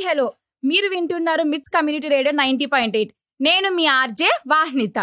hello మీరు వింటున్నారు MITS community radio ninety point eight నేను మీ ఆర్జే వాహ్నిత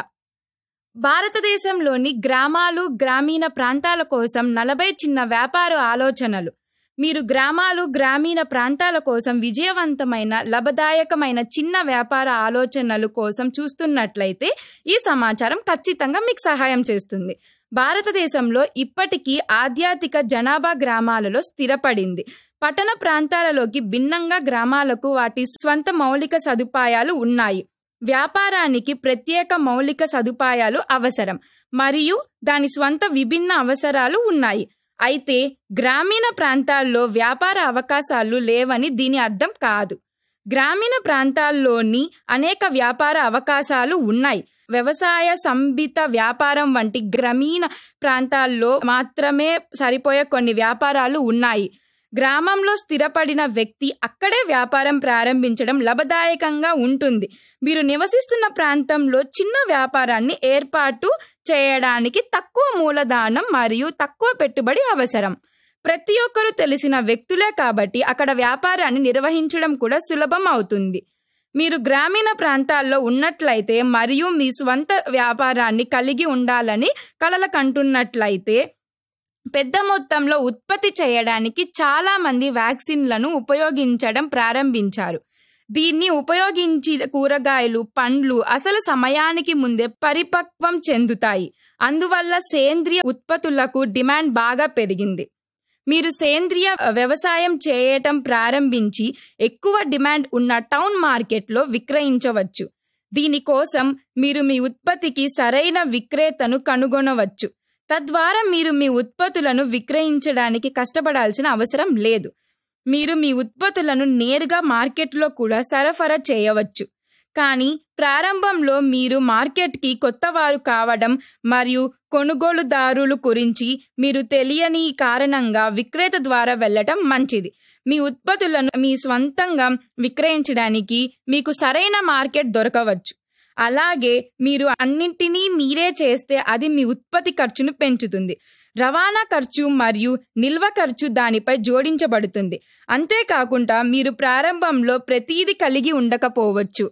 భారతదేశంలోని గ్రామాలు గ్రామీణ ప్రాంతాల కోసం నలభై చిన్న వ్యాపార ఆలోచనలు మీరు గ్రామాలు గ్రామీణ ప్రాంతాల కోసం విజయవంతమైన లాభదాయకమైన చిన్న వ్యాపార ఆలోచనలు కోసం చూస్తున్నట్లయితే ఈ సమాచారం ఖచ్చితంగా మీకు సహాయం చేస్తుంది భారతదేశంలో ఇప్పటికీ ఆధ్యాత్మిక జనాభా గ్రామాలలో స్థిరపడింది పట్టణ ప్రాంతాలలోకి భిన్నంగా గ్రామాలకు వాటి స్వంత మౌలిక సదుపాయాలు ఉన్నాయి వ్యాపారానికి ప్రత్యేక మౌలిక సదుపాయాలు అవసరం మరియు దాని స్వంత విభిన్న అవసరాలు ఉన్నాయి అయితే గ్రామీణ ప్రాంతాల్లో వ్యాపార అవకాశాలు లేవని దీని అర్థం కాదు గ్రామీణ ప్రాంతాల్లోని అనేక వ్యాపార అవకాశాలు ఉన్నాయి వ్యవసాయ సంబిత వ్యాపారం వంటి గ్రామీణ ప్రాంతాల్లో మాత్రమే సరిపోయే కొన్ని వ్యాపారాలు ఉన్నాయి గ్రామంలో స్థిరపడిన వ్యక్తి అక్కడే వ్యాపారం ప్రారంభించడం లాభదాయకంగా ఉంటుంది మీరు నివసిస్తున్న ప్రాంతంలో చిన్న వ్యాపారాన్ని ఏర్పాటు చేయడానికి తక్కువ మూలధనం మరియు తక్కువ పెట్టుబడి అవసరం ప్రతి ఒక్కరూ తెలిసిన వ్యక్తులే కాబట్టి అక్కడ వ్యాపారాన్ని నిర్వహించడం కూడా సులభం అవుతుంది మీరు గ్రామీణ ప్రాంతాల్లో ఉన్నట్లయితే మరియు మీ స్వంత వ్యాపారాన్ని కలిగి ఉండాలని కలలు కంటున్నట్లయితే పెద్ద మొత్తంలో ఉత్పత్తి చేయడానికి చాలా మంది వ్యాక్సిన్లను ఉపయోగించడం ప్రారంభించారు దీన్ని ఉపయోగించి కూరగాయలు పండ్లు అసలు సమయానికి ముందే పరిపక్వం చెందుతాయి అందువల్ల సేంద్రియ ఉత్పత్తులకు డిమాండ్ బాగా పెరిగింది మీరు సేంద్రియ వ్యవసాయం చేయటం ప్రారంభించి ఎక్కువ డిమాండ్ ఉన్న టౌన్ మార్కెట్లో విక్రయించవచ్చు దీనికోసం మీరు మీ ఉత్పత్తికి సరైన విక్రేతను కనుగొనవచ్చు తద్వారా మీరు మీ ఉత్పత్తులను విక్రయించడానికి కష్టపడాల్సిన అవసరం లేదు మీరు మీ ఉత్పత్తులను నేరుగా మార్కెట్లో కూడా సరఫరా చేయవచ్చు కానీ ప్రారంభంలో మీరు మార్కెట్కి కొత్తవారు కావడం మరియు కొనుగోలుదారులు గురించి మీరు తెలియని కారణంగా విక్రేత ద్వారా వెళ్ళటం మంచిది మీ ఉత్పత్తులను మీ స్వంతంగా విక్రయించడానికి మీకు సరైన మార్కెట్ దొరకవచ్చు అలాగే మీరు అన్నింటినీ మీరే చేస్తే అది మీ ఉత్పత్తి ఖర్చును పెంచుతుంది రవాణా ఖర్చు మరియు నిల్వ ఖర్చు దానిపై జోడించబడుతుంది అంతేకాకుండా మీరు ప్రారంభంలో ప్రతీది కలిగి ఉండకపోవచ్చు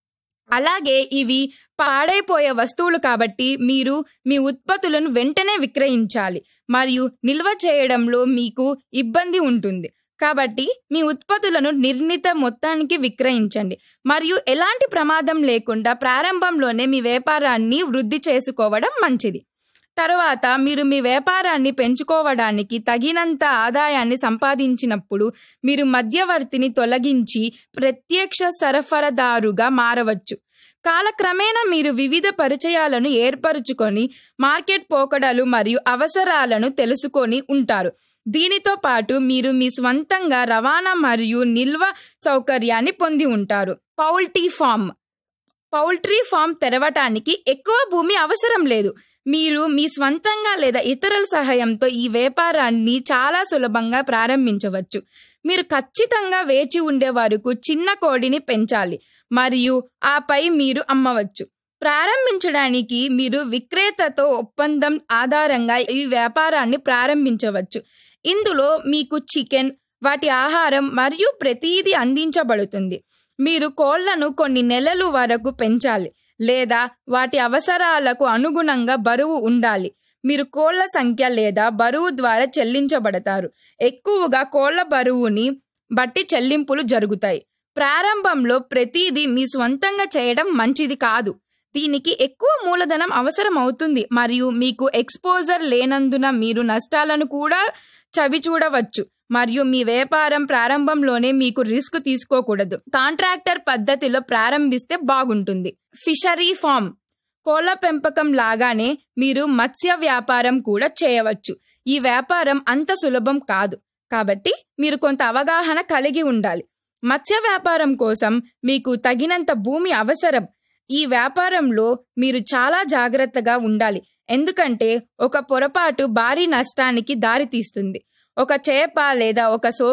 అలాగే ఇవి పాడైపోయే వస్తువులు కాబట్టి మీరు మీ ఉత్పత్తులను వెంటనే విక్రయించాలి మరియు నిల్వ చేయడంలో మీకు ఇబ్బంది ఉంటుంది కాబట్టి మీ ఉత్పత్తులను నిర్ణీత మొత్తానికి విక్రయించండి మరియు ఎలాంటి ప్రమాదం లేకుండా ప్రారంభంలోనే మీ వ్యాపారాన్ని వృద్ధి చేసుకోవడం మంచిది తరువాత మీరు మీ వ్యాపారాన్ని పెంచుకోవడానికి తగినంత ఆదాయాన్ని సంపాదించినప్పుడు మీరు మధ్యవర్తిని తొలగించి ప్రత్యక్ష సరఫరాదారుగా మారవచ్చు కాలక్రమేణా మీరు వివిధ పరిచయాలను ఏర్పరచుకొని మార్కెట్ పోకడలు మరియు అవసరాలను తెలుసుకొని ఉంటారు దీనితో పాటు మీరు మీ స్వంతంగా రవాణా మరియు నిల్వ సౌకర్యాన్ని పొంది ఉంటారు పౌల్ట్రీ ఫామ్ పౌల్ట్రీ ఫామ్ తెరవటానికి ఎక్కువ భూమి అవసరం లేదు మీరు మీ స్వంతంగా లేదా ఇతరుల సహాయంతో ఈ వ్యాపారాన్ని చాలా సులభంగా ప్రారంభించవచ్చు మీరు ఖచ్చితంగా వేచి ఉండే వరకు చిన్న కోడిని పెంచాలి మరియు ఆపై మీరు అమ్మవచ్చు ప్రారంభించడానికి మీరు విక్రేతతో ఒప్పందం ఆధారంగా ఈ వ్యాపారాన్ని ప్రారంభించవచ్చు ఇందులో మీకు చికెన్ వాటి ఆహారం మరియు ప్రతీది అందించబడుతుంది మీరు కోళ్లను కొన్ని నెలలు వరకు పెంచాలి లేదా వాటి అవసరాలకు అనుగుణంగా బరువు ఉండాలి మీరు కోళ్ల సంఖ్య లేదా బరువు ద్వారా చెల్లించబడతారు ఎక్కువగా కోళ్ల బరువుని బట్టి చెల్లింపులు జరుగుతాయి ప్రారంభంలో ప్రతిదీ మీ స్వంతంగా చేయడం మంచిది కాదు దీనికి ఎక్కువ మూలధనం అవసరం అవుతుంది మరియు మీకు ఎక్స్పోజర్ లేనందున మీరు నష్టాలను కూడా చవి చూడవచ్చు మరియు మీ వ్యాపారం ప్రారంభంలోనే మీకు రిస్క్ తీసుకోకూడదు కాంట్రాక్టర్ పద్ధతిలో ప్రారంభిస్తే బాగుంటుంది ఫిషరీ ఫామ్ కోళ్ల పెంపకం లాగానే మీరు మత్స్య వ్యాపారం కూడా చేయవచ్చు ఈ వ్యాపారం అంత సులభం కాదు కాబట్టి మీరు కొంత అవగాహన కలిగి ఉండాలి మత్స్య వ్యాపారం కోసం మీకు తగినంత భూమి అవసరం ఈ వ్యాపారంలో మీరు చాలా జాగ్రత్తగా ఉండాలి ఎందుకంటే ఒక పొరపాటు భారీ నష్టానికి దారితీస్తుంది ఒక చేప లేదా ఒక సో